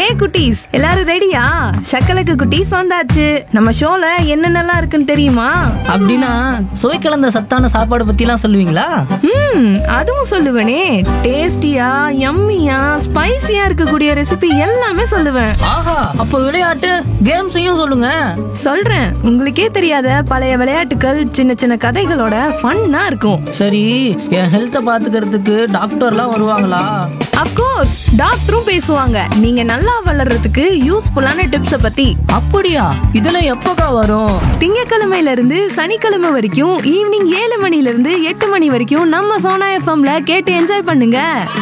ஹே குட்டீஸ் எல்லாரும் ரெடியா சக்கலக்கு குட்டீஸ் வந்தாச்சு நம்ம ஷோல என்னென்னலாம் இருக்குன்னு தெரியுமா அப்படின்னா சுவை கலந்த சத்தான சாப்பாடு பத்திலாம் சொல்லுவீங்களா ம் அதுவும் சொல்லுவேனே டேஸ்டியா யம்மியா ஸ்பைசியா இருக்கக்கூடிய ரெசிபி எல்லாமே சொல்லுவேன் ஆஹா அப்போ விளையாட்டு கேம்ஸையும் சொல்லுங்க சொல்றேன் உங்களுக்கே தெரியாத பழைய விளையாட்டுகள் சின்ன சின்ன கதைகளோட ஃபன்னா இருக்கும் சரி என் ஹெல்த்தை பாத்துக்கிறதுக்கு டாக்டர்லாம் வருவாங்களா அப்கோர்ஸ் டாக்டரும் பேசுவாங்க நீங்க நல்லா வளர்றதுக்கு யூஸ்ஃபுல்லான டிப்ஸ பத்தி அப்படியா இதெல்லாம் எப்போக்கா வரும் திங்கக்கிழமையில இருந்து சனிக்கிழமை வரைக்கும் ஈவினிங் ஏழு மணில இருந்து எட்டு மணி வரைக்கும் நம்ம சோனா எஃப்எம்ல கேட்டு என்ஜாய் பண்ணுங்க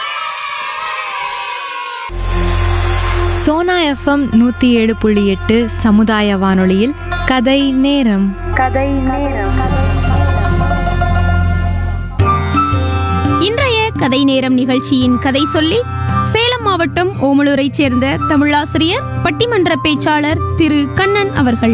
சோனா எஃப்எம் நூத்தி ஏழு புள்ளி எட்டு சமுதாய வானொலியில் கதை நேரம் இன்றைய கதை நேரம் நிகழ்ச்சியின் கதை சொல்லி சேலம் மாவட்டம் ஓமலூரைச் சேர்ந்த தமிழாசிரியர் பட்டிமன்ற பேச்சாளர் திரு கண்ணன் அவர்கள்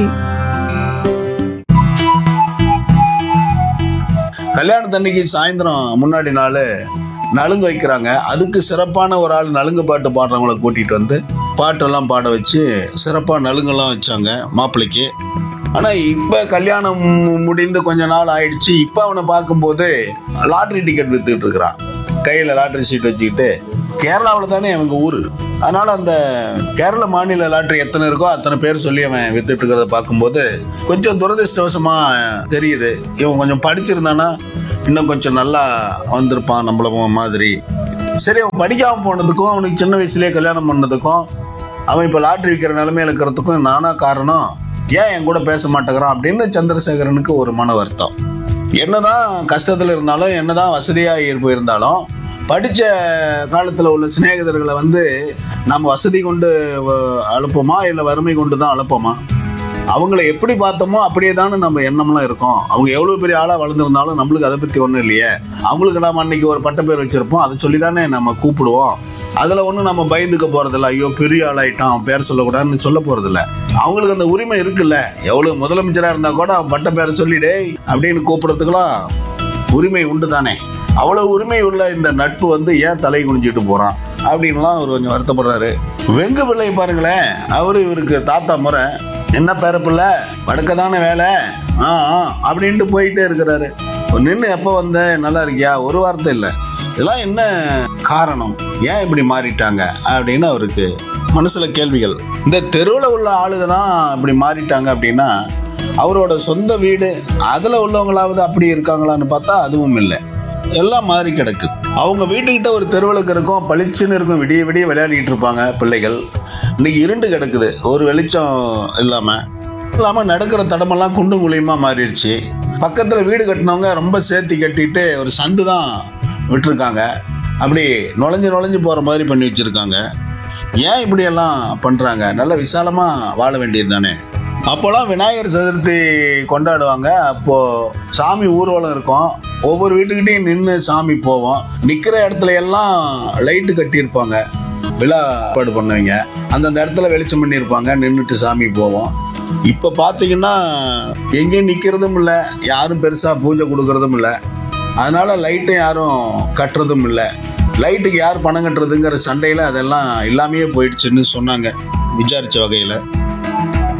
கல்யாணத்தன்னைக்கு சாயந்தரம் முன்னாடி நாள் நலுங்கு வைக்கிறாங்க அதுக்கு சிறப்பான ஒரு ஆள் நலுங்கு பாட்டு பாடுறவங்கள கூட்டிகிட்டு வந்து பாட்டெல்லாம் பாட வச்சு சிறப்பாக நலுங்கெல்லாம் வச்சாங்க மாப்பிள்ளைக்கு ஆனால் இப்போ கல்யாணம் மு- முடிந்து கொஞ்ச நாள் ஆயிடுச்சு இப்போ அவனை பார்க்கும்போது லாட்ரி டிக்கெட் வித்துக்கிட்டு இருக்கிறான் கையில் லாட்ரி சீட் வச்சுக்கிட்டு கேரளாவில் தானே அவங்க ஊர் அதனால அந்த கேரள மாநில லாட்ரி எத்தனை இருக்கோ அத்தனை பேர் சொல்லி அவன் வித்துட்டு இருக்கிறத பார்க்கும்போது கொஞ்சம் துரதிருஷ்டவசமா தெரியுது இவன் கொஞ்சம் படிச்சிருந்தானா இன்னும் கொஞ்சம் நல்லா வந்திருப்பான் நம்மள மாதிரி சரி அவன் படிக்காம போனதுக்கும் அவனுக்கு சின்ன வயசுலயே கல்யாணம் பண்ணதுக்கும் அவன் இப்போ லாட்ரி விற்கிற நிலைமையில இருக்கிறதுக்கும் நானா காரணம் ஏன் என் கூட பேச மாட்டேங்கிறான் அப்படின்னு சந்திரசேகரனுக்கு ஒரு மன வருத்தம் என்னதான் கஷ்டத்தில் இருந்தாலும் என்னதான் வசதியாக இருப்பு இருந்தாலும் படித்த காலத்தில் உள்ள சிநேகிதர்களை வந்து நம்ம வசதி கொண்டு வ- அனுப்போமா இல்லை வறுமை கொண்டு தான் அனுப்போமா அவங்கள எப்படி பார்த்தோமோ அப்படியே தானே நம்ம எண்ணம்லாம் இருக்கும் அவங்க எவ்வளோ பெரிய ஆளாக வளர்ந்துருந்தாலும் நம்மளுக்கு அதை பற்றி ஒன்றும் இல்லையே அவங்களுக்கு நாம அன்னைக்கு ஒரு பட்ட பேர் வச்சிருப்போம் அதை சொல்லி தானே நம்ம கூப்பிடுவோம் அதில் ஒன்றும் நம்ம பயந்துக்க போகிறதில்ல ஐயோ பெரிய ஆளாயிட்டான் அவன் பேர் சொல்லக்கூடாதுன்னு சொல்ல போகிறதில்ல அவங்களுக்கு அந்த உரிமை இருக்குல்ல எவ்வளோ முதலமைச்சராக இருந்தால் கூட அவன் பட்ட பேரை சொல்லிடே அப்படின்னு கூப்பிடுறதுக்கெல்லாம் உரிமை உண்டு தானே அவ்வளவு உரிமை உள்ள இந்த நட்பு வந்து ஏன் தலை குனிஞ்சிட்டு போறான் அப்படின்லாம் அவர் கொஞ்சம் வருத்தப்படுறாரு வெங்கு பிள்ளை பாருங்களேன் அவரு இவருக்கு தாத்தா முறை என்ன பேரப்பிள்ள வடக்க தானே வேலை ஆ ஆ அப்படின்ட்டு போயிட்டே இருக்கிறாரு நின்று எப்போ வந்த நல்லா இருக்கியா ஒரு வார்த்தை இல்லை இதெல்லாம் என்ன காரணம் ஏன் இப்படி மாறிட்டாங்க அப்படின்னு அவருக்கு மனசுல கேள்விகள் இந்த தெருவில் உள்ள ஆளுங்க தான் இப்படி மாறிட்டாங்க அப்படின்னா அவரோட சொந்த வீடு அதில் உள்ளவங்களாவது அப்படி இருக்காங்களான்னு பார்த்தா அதுவும் இல்லை எல்லாம் மாறி கிடக்கு அவங்க வீட்டுக்கிட்ட ஒரு தெருவிளக்கு இருக்கும் பளிச்சுன்னு இருக்கும் விடிய விடிய விளையாடிட்டு இருப்பாங்க பிள்ளைகள் இன்னைக்கு இருண்டு கிடக்குது ஒரு வெளிச்சம் இல்லாமல் இல்லாமல் நடக்கிற தடமெல்லாம் குண்டும் குழியுமா மாறிடுச்சு பக்கத்தில் வீடு கட்டினவங்க ரொம்ப சேர்த்தி கட்டிட்டு ஒரு சந்து தான் விட்டுருக்காங்க அப்படி நுழைஞ்சு நுழைஞ்சு போகிற மாதிரி பண்ணி வச்சுருக்காங்க ஏன் இப்படியெல்லாம் பண்ணுறாங்க நல்ல விசாலமாக வாழ வேண்டியது தானே அப்போலாம் விநாயகர் சதுர்த்தி கொண்டாடுவாங்க அப்போது சாமி ஊர்வலம் இருக்கும் ஒவ்வொரு வீட்டுக்கிட்டையும் நின்று சாமி போவோம் நிற்கிற இடத்துல எல்லாம் லைட்டு கட்டியிருப்பாங்க விழா ஏற்பாடு பண்ணுவீங்க அந்தந்த இடத்துல வெளிச்சம் பண்ணியிருப்பாங்க நின்றுட்டு சாமி போவோம் இப்போ பார்த்தீங்கன்னா எங்கேயும் நிற்கிறதும் இல்லை யாரும் பெருசாக பூஜை கொடுக்கறதும் இல்லை அதனால லைட்டும் யாரும் கட்டுறதும் இல்லை லைட்டுக்கு யார் பணம் கட்டுறதுங்கிற சண்டையில் அதெல்லாம் இல்லாமையே போயிடுச்சுன்னு சொன்னாங்க விசாரித்த வகையில்